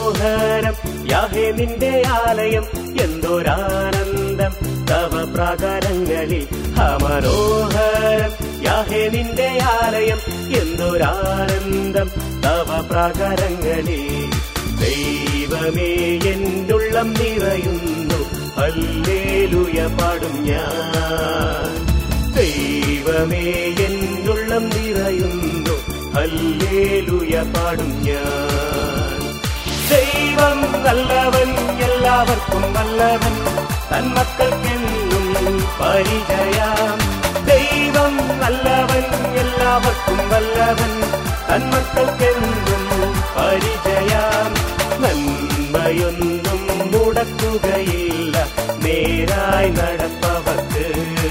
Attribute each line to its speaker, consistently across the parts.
Speaker 1: മനോഹരം യാഹേ നിന്റെ ആലയം എന്തൊരാനന്ദം തവ പ്രാകാരങ്ങളിൽ മനോഹരം യാഹേ നിന്റെ ആലയം എന്തൊരാനന്ദം തവ പ്രാകാരങ്ങളിൽ ദൈവമേ എന്നുള്ളം നിറയുന്നു ഹല്ലേലൂയ പാടും ഞാൻ ദൈവമേ എന്നുള്ളം നിറയുന്നു ഹല്ലേലൂയ പാടും ഞാൻ ദൈവം നല്ലവൻ എല്ലാവർക്കും നല്ലവൻ തന്മക്കൾക്കെന്നും പരിചയം ദൈവം നല്ലവൻ എല്ലാവർക്കും നല്ലവൻ തന്മക്കൾക്കെന്നും പരിചയം നന്മയൊന്നും മുടക്കുകയില്ല നേരായി നടപ്പവർക്ക്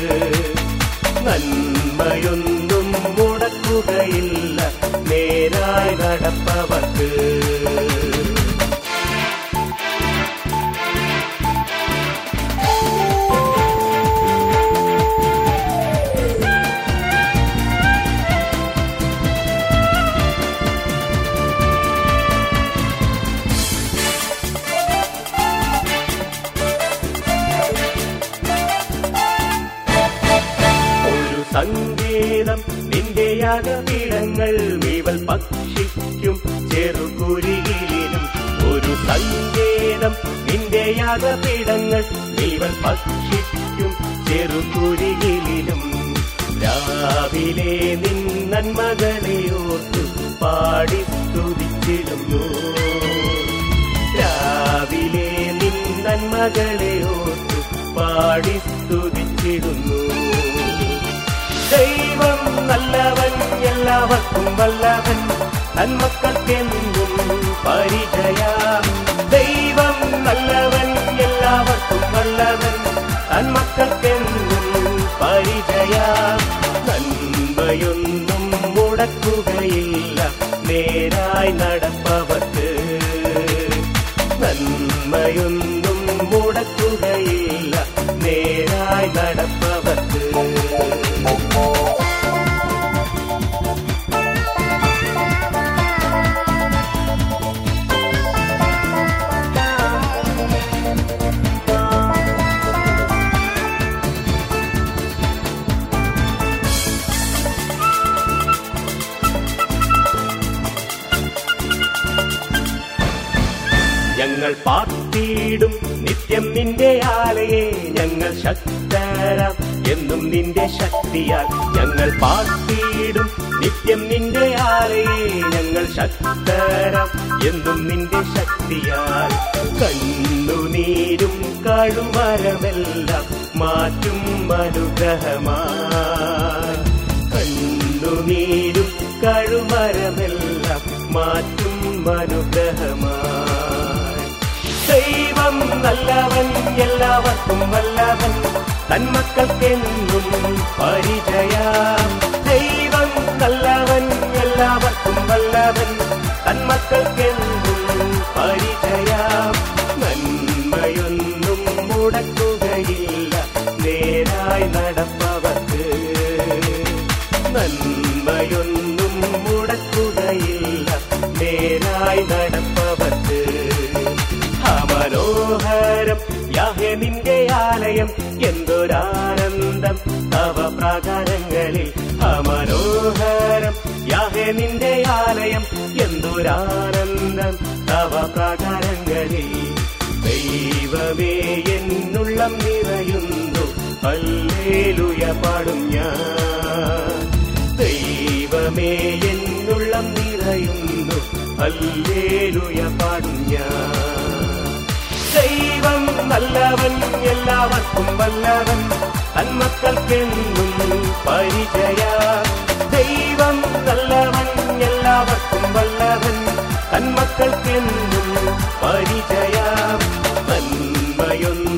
Speaker 1: നന്മയൊന്നും മുടക്കുകയില്ല നേരായി നടപ്പവർക്ക് ഒരു സംഗീതം നിന്റെ യാഗപീഠങ്ങൾ വീവൽ പക്ഷിക്കും ചെറുകുരിയിലും ഒരു സംഗീതം നിന്റെ യാഗപീഠങ്ങൾ വീവൽ പക്ഷിക്കും ചെറുകുരിയിലും രാവിലെ നിൻ നന്മകളെ ഓർത്തു പാടി സ്തുതിച്ചിടുന്നു രാവിലെ നിൻ നന്മകളെ ഓർത്തു പാടി സ്തുതിച്ചിടുന്നു ദൈവം നല്ലവൻ എല്ലാവർക്കും വല്ലവൻ നന്മക്കൾക്കെന്നും പരിചയ ദൈവം നല്ലവൻ എല്ലാവർക്കും വല്ലവൻ നന്മക്കൾക്കെന്നും പരിചയ നന്മയൊന്നും മുടക്കുകയില്ല നേരായി നടപ്പവർക്ക് നന്മയൊന്നും മുടക്കുകയില്ല നേരായി നടപ്പവർക്ക് ഞങ്ങൾ പാർത്തിയിടും നിത്യം നിന്റെ ആലയെ ഞങ്ങൾ ശക്തരാം എന്നും നിന്റെ ശക്തിയാൽ ഞങ്ങൾ പാർത്തിയിടും നിത്യം നിന്റെ ആലയെ ഞങ്ങൾ ശക്തരാം എന്നും നിന്റെ ശക്തിയാൽ കണ്ണുനീരും കഴുമരമെല്ലാം മാറ്റും അനുഗ്രഹമായി കണ്ണുനീരും കഴുമരമെല്ലാം മാറ്റും അനുഗ്രഹമായി ദൈവം നല്ലവൻ എല്ലാവർക്കും വല്ലവൻ തന്മക്കൾക്കെന്നും പരിചയ ദൈവം നല്ലവൻ എല്ലാവർക്കും വല്ലവൻ തന്മക്കൾക്കെന്നും പരിചയ നന്മയൊന്നും മുടക്കുകയില്ല നേരായി നടപ്പവർക്ക് നന്മയൊന്നും മുടക്കുകയില്ല നേരായി നടപ്പവർക്ക് മനോഹരം യാഹേ നിന്റെ ആലയം എന്തൊരാനന്ദം തവ പ്രാകാരങ്ങളിൽ മനോഹരം യാഹേ നിന്റെ ആലയം എന്തൊരാനന്ദം തവ പ്രാകാരങ്ങളിൽ ദൈവമേ എന്നുള്ളം നിറയുന്നു ഹല്ലേലൂയ പാടും ഞാൻ ദൈവമേ എന്നുള്ളം നിറയുന്നു ഹല്ലേലൂയ പാടും ഞാൻ ദൈവം നല്ലവൻ എല്ലാവർക്കും വല്ലവൻ തന്മക്കൾക്കെന്നും പരിചയ ദൈവം നല്ലവൻ എല്ലാവർക്കും വല്ലവൻ തന്മക്കൾക്കെന്നും പരിചയ നന്മയൊന്നും